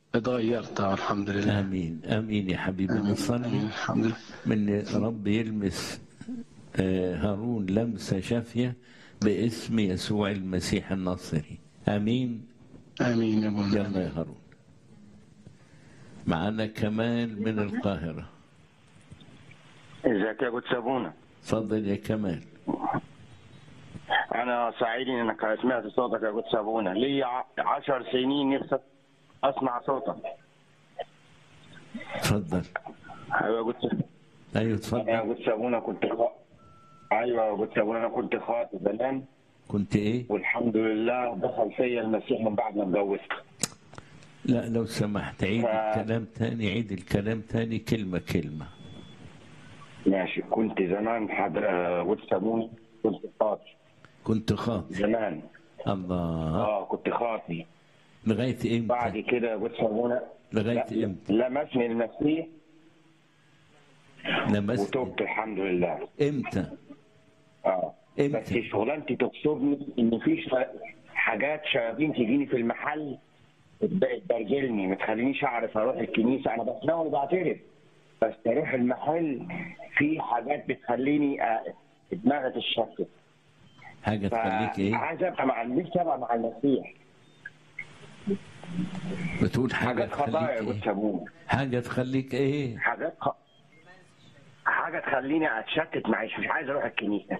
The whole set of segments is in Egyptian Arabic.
اتغيرت آه، الحمد لله امين امين يا حبيبي آمين. آمين. نصلي الحمد لله من رب يلمس آه، هارون لمسه شافيه باسم يسوع المسيح الناصري امين امين يا ابونا يلا يا هارون معنا كمال من القاهره ازيك يا قدس ابونا تفضل يا كمال انا سعيد انك سمعت صوتك يا قدس ابونا لي ع- عشر سنين نفسي اسمع صوتك تفضل ايوه يا قدس ايوه يا تفضل قدس ابونا كنت خ... ايوه يا قدس ابونا انا كنت خاطب زمان كنت ايه والحمد لله دخل فيا المسيح من بعد ما اتجوزت لا لو سمحت عيد ف- الكلام تاني عيد الكلام تاني كلمه كلمه ماشي كنت زمان حد آه، قدس ابونا كنت خاطب كنت خاطب زمان الله اه كنت خاطب لغايه بعد امتى كده يا قدس ابونا لغايه لا- امتى لمسني المسيح لمست وتوبت الحمد لله امتى اه امتى؟ بس شغلانتي تقصدني ان في شا- حاجات شياطين تجيني في المحل بقت برجلني ما تخلينيش اعرف اروح الكنيسه انا بتناول وبعترف بس اروح المحل في حاجات بتخليني آه، دماغي تتشتت حاجه تخليك ايه عايز ابقى مع نفسي ابقى مع المسيح بتقول حاجه حاجات خطايا تخليك يا ايه جوز ابونا حاجه تخليك ايه حاجات خ... حاجه تخليني اتشتت معيش مش عايز اروح الكنيسه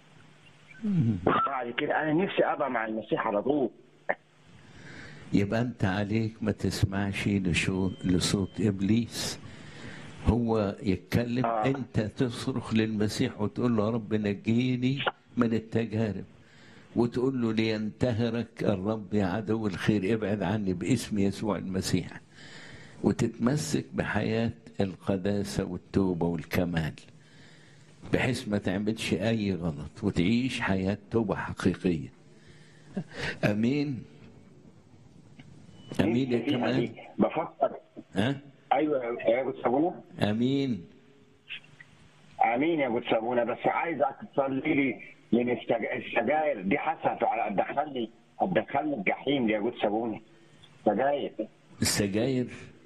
بعد كده انا نفسي ابقى مع المسيح على طول يبقى انت عليك ما تسمعش لشو- لصوت ابليس هو يتكلم آه. انت تصرخ للمسيح وتقول له يا رب نجيني من التجارب وتقول له لينتهرك الرب يا عدو الخير ابعد عني باسم يسوع المسيح وتتمسك بحياة القداسة والتوبة والكمال بحيث ما تعملش أي غلط وتعيش حياة توبة حقيقية أمين أمين يا نفسي فيها كمال دي. بفكر ها ايوه يا جوز ابونا أمين امين يا جوز ابونا بس عايزك تصلي لي من السج- السجاير دي حست على هتدخلني هتدخلني الجحيم يا جوز ابونا سجاير السجاير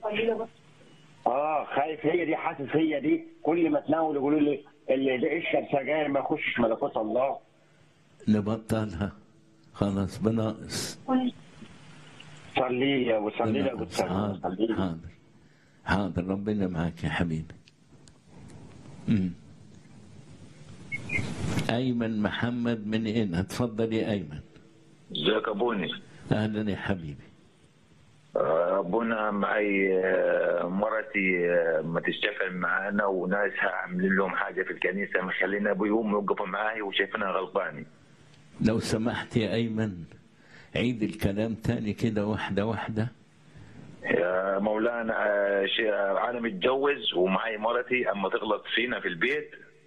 اه خايف هي دي حاسس هي دي كل ما تناول يقولوا لي اللي اللي يشرب سجاير ما يخشش ملكوت الله نبطلها خلاص بناقص صلي لي وصلي لي يا بناقص جوز ابونا حاضر صلي لي حاضر حاضر ربنا معاك يا حبيبي مم. أيمن محمد من هنا اتفضل يا أيمن ازيك ابوني أهلا يا حبيبي آه، ابونا معي آه، مرتي آه، ما تشتغل معانا وناسها عاملين لهم حاجه في الكنيسه مخلينا ابوي وامي يوقفوا معاي وشايفينها غلطاني لو سمحت يا أيمن عيد الكلام تاني كده واحدة واحدة يا مولانا آه، شي- آه، انا متجوز ومعي مرتي اما تغلط فينا في البيت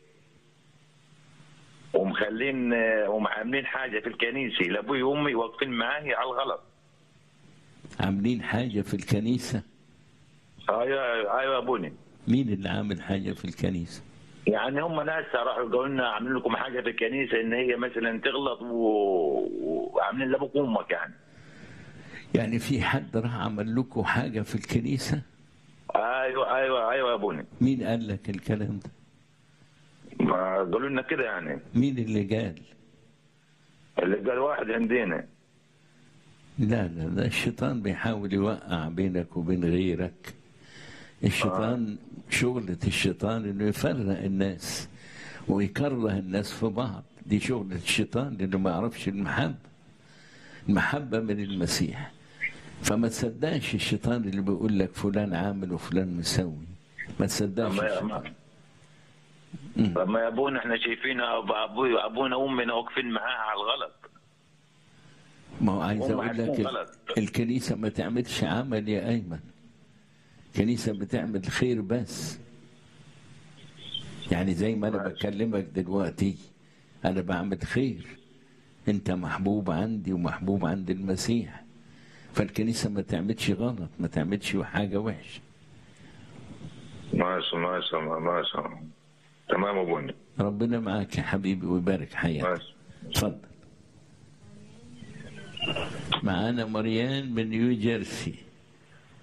ومخلين آه، ومعاملين حاجه في الكنيسه لابوي وامي واقفين معاي على الغلط عاملين حاجة في الكنيسة ايوه ايوه يا ابوني مين اللي عامل حاجة في الكنيسة يعني هم ناس راحوا يقولوا لنا عاملين لكم حاجه في الكنيسه ان هي مثلا تغلط و- وعاملين لابوك وامك يعني يعني في حد راح عمل لكم حاجة في الكنيسة ايوه ايوه ايوه يا ابوني مين قال لك الكلام ده ما قالوا لنا كده يعني مين اللي قال اللي قال واحد عندنا لا لا ده الشيطان بيحاول يوقع بينك وبين غيرك الشيطان شغلة الشيطان انه يفرق الناس ويكره الناس في بعض دي شغلة الشيطان لانه ما يعرفش المحبة المحبة من المسيح فما تصدقش الشيطان اللي بيقول لك فلان عامل وفلان مسوي ما تصدقش أما يا- الشيطان طب ما يا ابونا احنا شايفين أب- ابوي ابونا وامنا واقفين معاها على الغلط ما هو عايز هم اقول عارفين لك ال- غلط. الكنيسه ما تعملش عمل يا ايمن الكنيسه بتعمل خير بس يعني زي ما انا ماشي. بكلمك دلوقتي انا بعمل خير انت محبوب عندي ومحبوب عند المسيح فالكنيسه ما تعملش غلط ما تعملش حاجه وحشه ماشي ماشي ماشي تمام ابونا ربنا معاك يا حبيبي ويبارك حياتك ماشي اتفضل معانا مريان من نيو جيرسي